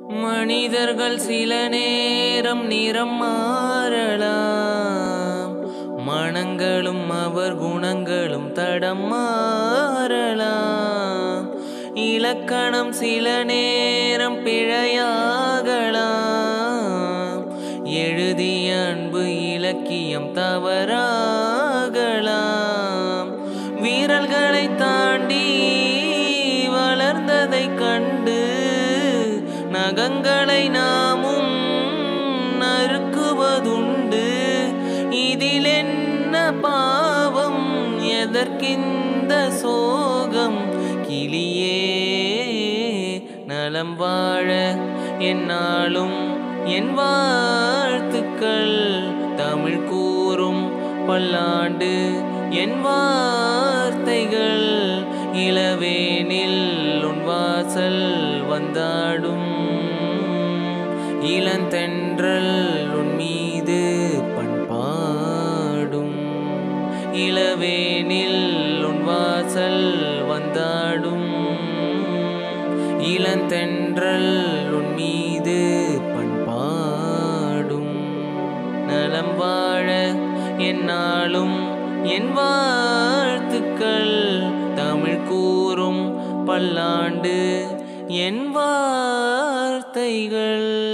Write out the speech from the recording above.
மனிதர்கள் சில நேரம் நிறம் மாறலாம் மனங்களும் அவர் குணங்களும் தடம் மாறலாம் இலக்கணம் சில நேரம் பிழையாகலாம் எழுதிய அன்பு இலக்கியம் தவறாகலாம் வீரல்களை தாண்டி வளர்ந்ததை கண்டு நகங்களை நாமும் நறுக்குவதுண்டு இதில் என்ன பாவம் எதற்கிந்த சோகம் கிளியே நலம் வாழ என்னாலும் என் வாழ்த்துக்கள் தமிழ் கூறும் பல்லாண்டு என் வார்த்தைகள் இளவேனில் உன் வாசல் வந்தாடும் இளந்தென்றல் உன் மீது பண்பாடும் இளவேனில் உன் வாசல் வந்தாடும் இளந்தென்றல் உன் மீது பண்பாடும் நலம் வாழ என்னாலும் என் வாழ்த்துக்கள் தமிழ் கூறும் பல்லாண்டு என் வார்த்தைகள்